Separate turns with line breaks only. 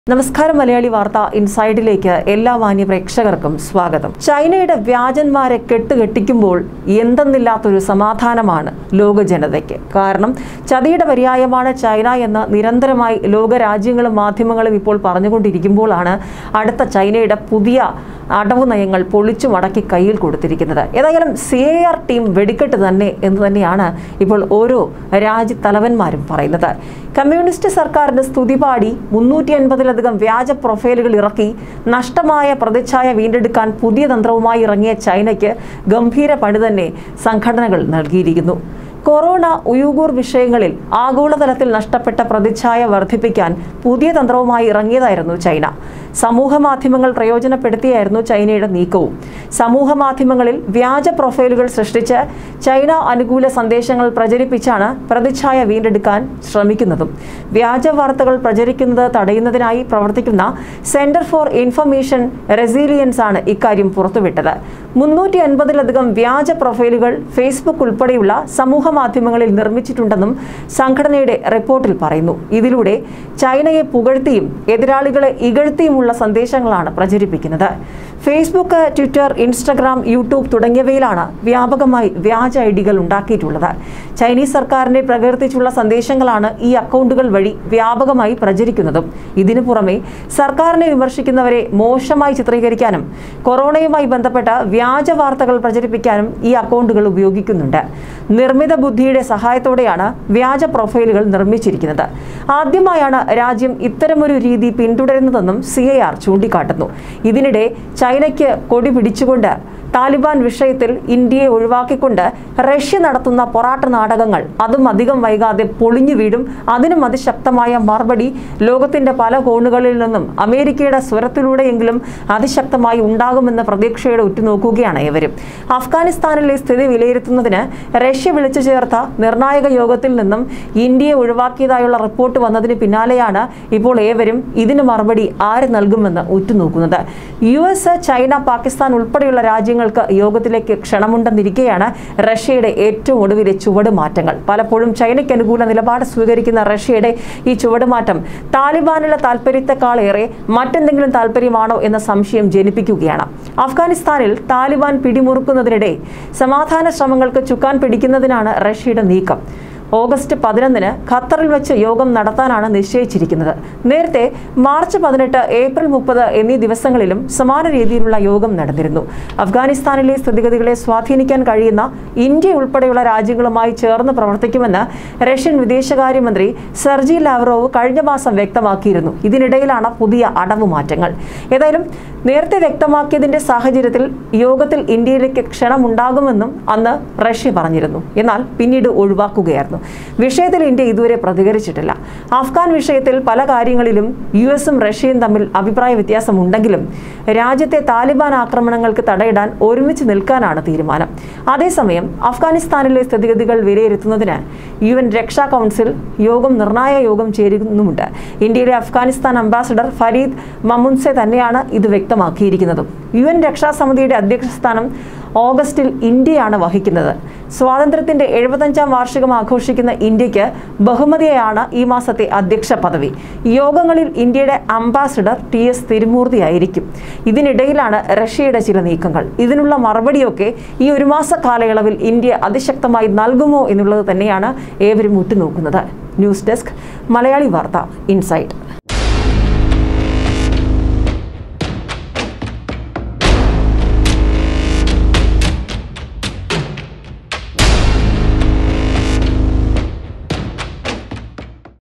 നമസ്കാരം മലയാളി വാർത്ത ഇൻസൈഡിലേക്ക് എല്ലാ മാന്യ പ്രേക്ഷകർക്കും സ്വാഗതം ചൈനയുടെ വ്യാജന്മാരെ കെട്ടുകെട്ടിക്കുമ്പോൾ എന്തെന്നില്ലാത്തൊരു സമാധാനമാണ് ലോക ജനതയ്ക്ക് കാരണം ചതിയുടെ പര്യായമാണ് ചൈന എന്ന് നിരന്തരമായി ലോക രാജ്യങ്ങളും മാധ്യമങ്ങളും ഇപ്പോൾ പറഞ്ഞുകൊണ്ടിരിക്കുമ്പോഴാണ് അടുത്ത ചൈനയുടെ പുതിയ അടവ് നയങ്ങൾ പൊളിച്ചു മടക്കി കയ്യിൽ കൊടുത്തിരിക്കുന്നത് ഏതായാലും സി എ ആർ ടീം വെടിക്കെട്ട് തന്നെ എന്ന് തന്നെയാണ് ഇപ്പോൾ ഓരോ രാജ്യത്തലവന്മാരും പറയുന്നത് കമ്മ്യൂണിസ്റ്റ് സർക്കാരിന്റെ സ്തുതിപാടി മുന്നൂറ്റി അൻപതിലധികം വ്യാജ പ്രൊഫൈലുകൾ ഇറക്കി നഷ്ടമായ പ്രതിച്ഛായ വീണ്ടെടുക്കാൻ പുതിയ തന്ത്രവുമായി ഇറങ്ങിയ ചൈനയ്ക്ക് ഗംഭീര പണി തന്നെ സംഘടനകൾ നൽകിയിരിക്കുന്നു കൊറോണ ഉയൂഗൂർ വിഷയങ്ങളിൽ ആഗോളതലത്തിൽ നഷ്ടപ്പെട്ട പ്രതിച്ഛായ വർദ്ധിപ്പിക്കാൻ പുതിയ തന്ത്രവുമായി ഇറങ്ങിയതായിരുന്നു ചൈന സമൂഹ മാധ്യമങ്ങൾ പ്രയോജനപ്പെടുത്തിയായിരുന്നു ചൈനയുടെ നീക്കവും സമൂഹ മാധ്യമങ്ങളിൽ വ്യാജ പ്രൊഫൈലുകൾ സൃഷ്ടിച്ച് ചൈന അനുകൂല സന്ദേശങ്ങൾ പ്രചരിപ്പിച്ചാണ് പ്രതിച്ഛായ വീണ്ടെടുക്കാൻ ശ്രമിക്കുന്നതും വ്യാജ വാർത്തകൾ പ്രചരിക്കുന്നത് തടയുന്നതിനായി പ്രവർത്തിക്കുന്ന സെന്റർ ഫോർ ഇൻഫർമേഷൻ റെസീലിയൻസ് ആണ് ഇക്കാര്യം പുറത്തുവിട്ടത് മുന്നൂറ്റി അൻപതിലധികം വ്യാജ പ്രൊഫൈലുകൾ ഫേസ്ബുക്ക് ഉൾപ്പെടെയുള്ള സമൂഹ മാധ്യമങ്ങളിൽ നിർമ്മിച്ചിട്ടുണ്ടെന്നും സംഘടനയുടെ റിപ്പോർട്ടിൽ പറയുന്നു ഇതിലൂടെ ചൈനയെ പുകഴ്ത്തിയും എതിരാളികളെ ഇകഴ്ത്തിയുമുള്ള സന്ദേശങ്ങളാണ് പ്രചരിപ്പിക്കുന്നത് ഫേസ്ബുക്ക് ട്വിറ്റർ ഇൻസ്റ്റഗ്രാം യൂട്യൂബ് തുടങ്ങിയവയിലാണ് വ്യാപകമായി വ്യാജ ഐ ഡികൾ ഉണ്ടാക്കിയിട്ടുള്ളത് ചൈനീസ് സർക്കാരിനെ പ്രകീർത്തിച്ചുള്ള സന്ദേശങ്ങളാണ് ഈ അക്കൗണ്ടുകൾ വഴി വ്യാപകമായി പ്രചരിക്കുന്നതും ഇതിനു പുറമെ സർക്കാരിനെ വിമർശിക്കുന്നവരെ മോശമായി ചിത്രീകരിക്കാനും കൊറോണയുമായി ബന്ധപ്പെട്ട വ്യാജ വാർത്തകൾ പ്രചരിപ്പിക്കാനും ഈ അക്കൗണ്ടുകൾ ഉപയോഗിക്കുന്നുണ്ട് നിർമ്മിത ബുദ്ധിയുടെ സഹായത്തോടെയാണ് വ്യാജ പ്രൊഫൈലുകൾ നിർമ്മിച്ചിരിക്കുന്നത് ആദ്യമായാണ് രാജ്യം ഇത്തരമൊരു രീതി പിന്തുടരുന്നതെന്നും സി ഐ ആർ ചൂണ്ടിക്കാട്ടുന്നു ഇതിനിടെ ചൈനയ്ക്ക് കൊടി പിടിച്ചുകൊണ്ട് താലിബാൻ വിഷയത്തിൽ ഇന്ത്യയെ ഒഴിവാക്കിക്കൊണ്ട് റഷ്യ നടത്തുന്ന പൊറാട്ട് നാടകങ്ങൾ അതും അധികം വൈകാതെ പൊളിഞ്ഞു വീഴും അതിനും അതിശക്തമായ മറുപടി ലോകത്തിന്റെ പല കോണുകളിൽ നിന്നും അമേരിക്കയുടെ സ്വരത്തിലൂടെയെങ്കിലും അതിശക്തമായി ഉണ്ടാകുമെന്ന പ്രതീക്ഷയോടെ ഉറ്റുനോക്കുകയാണ് ഇവരും അഫ്ഗാനിസ്ഥാനിലെ സ്ഥിതി വിലയിരുത്തുന്നതിന് റഷ്യ വിളിച്ചു ചേർത്ത നിർണായക യോഗത്തിൽ നിന്നും ഇന്ത്യയെ ഒഴിവാക്കിയതായുള്ള റിപ്പോർട്ട് വന്നതിന് പിന്നാലെയാണ് ഇപ്പോൾ ഏവരും ഇതിന് മറുപടി ആര് നൽകുമെന്ന് ഉറ്റുനോക്കുന്നത് യു എസ് ചൈന പാകിസ്ഥാൻ ഉൾപ്പെടെയുള്ള രാജ്യങ്ങൾക്ക് യോഗത്തിലേക്ക് ക്ഷണമുണ്ടെന്നിരിക്കെയാണ് റഷ്യയുടെ ഏറ്റവും ഒടുവിലെ ചുവടുമാറ്റങ്ങൾ പലപ്പോഴും ചൈനയ്ക്ക് അനുകൂല നിലപാട് സ്വീകരിക്കുന്ന റഷ്യയുടെ ഈ ചുവടുമാറ്റം താലിബാനുള്ള താല്പര്യത്തെക്കാളേറെ മറ്റെന്തെങ്കിലും താല്പര്യമാണോ എന്ന സംശയം ജനിപ്പിക്കുകയാണ് അഫ്ഗാനിസ്ഥാനിൽ താലിബാൻ പിടിമുറുക്കുന്നതിനിടെ സമാധാന ശ്രമങ്ങൾക്ക് ചുക്കാൻ പിടിക്കുന്നതിനാണ് റഷ്യയുടെ നീക്കം ഓഗസ്റ്റ് പതിനൊന്നിന് ഖത്തറിൽ വെച്ച് യോഗം നടത്താനാണ് നിശ്ചയിച്ചിരിക്കുന്നത് നേരത്തെ മാർച്ച് പതിനെട്ട് ഏപ്രിൽ മുപ്പത് എന്നീ ദിവസങ്ങളിലും സമാന രീതിയിലുള്ള യോഗം നടന്നിരുന്നു അഫ്ഗാനിസ്ഥാനിലെ സ്ഥിതിഗതികളെ സ്വാധീനിക്കാൻ കഴിയുന്ന ഇന്ത്യ ഉൾപ്പെടെയുള്ള രാജ്യങ്ങളുമായി ചേർന്ന് പ്രവർത്തിക്കുമെന്ന് റഷ്യൻ വിദേശകാര്യമന്ത്രി സെർജി ലാവ്റോവ് കഴിഞ്ഞ മാസം വ്യക്തമാക്കിയിരുന്നു ഇതിനിടയിലാണ് പുതിയ അടവ് മാറ്റങ്ങൾ ഏതായാലും നേരത്തെ വ്യക്തമാക്കിയതിന്റെ സാഹചര്യത്തിൽ യോഗത്തിൽ ഇന്ത്യയിലേക്ക് ക്ഷണമുണ്ടാകുമെന്നും അന്ന് റഷ്യ പറഞ്ഞിരുന്നു എന്നാൽ പിന്നീട് ഒഴിവാക്കുകയായിരുന്നു വിഷയത്തിൽ ഇന്ത്യ ഇതുവരെ പ്രതികരിച്ചിട്ടില്ല അഫ്ഗാൻ വിഷയത്തിൽ പല കാര്യങ്ങളിലും യു എസും റഷ്യയും തമ്മിൽ അഭിപ്രായ വ്യത്യാസമുണ്ടെങ്കിലും രാജ്യത്തെ താലിബാൻ ആക്രമണങ്ങൾക്ക് തടയിടാൻ ഒരുമിച്ച് നിൽക്കാനാണ് തീരുമാനം അതേസമയം അഫ്ഗാനിസ്ഥാനിലെ സ്ഥിതിഗതികൾ വിലയിരുത്തുന്നതിന് യു എൻ രക്ഷാ കൗൺസിൽ യോഗം നിർണായക യോഗം ചേരുന്നുമുണ്ട് ഇന്ത്യയിലെ അഫ്ഗാനിസ്ഥാൻ അംബാസഡർ ഫരീദ് മമുൻസെ തന്നെയാണ് ഇത് വ്യക്തമാക്കിയിരിക്കുന്നതും യു എൻ രക്ഷാസമിതിയുടെ അധ്യക്ഷ സ്ഥാനം ഓഗസ്റ്റിൽ ഇന്ത്യയാണ് വഹിക്കുന്നത് സ്വാതന്ത്ര്യത്തിന്റെ എഴുപത്തഞ്ചാം വാർഷികം ആഘോഷിക്കുന്ന ഇന്ത്യക്ക് ബഹുമതിയാണ് ഈ മാസത്തെ അധ്യക്ഷ പദവി യോഗങ്ങളിൽ ഇന്ത്യയുടെ അംബാസിഡർ ടി എസ് തിരുമൂർത്തിയായിരിക്കും ഇതിനിടയിലാണ് റഷ്യയുടെ ചില നീക്കങ്ങൾ ഇതിനുള്ള മറുപടിയൊക്കെ ഈ ഒരു മാസ കാലയളവിൽ ഇന്ത്യ അതിശക്തമായി നൽകുമോ എന്നുള്ളത് തന്നെയാണ് ഏവരും ഉറ്റുനോക്കുന്നത് ന്യൂസ് ഡെസ്ക് മലയാളി വാർത്ത ഇൻസൈറ്റ്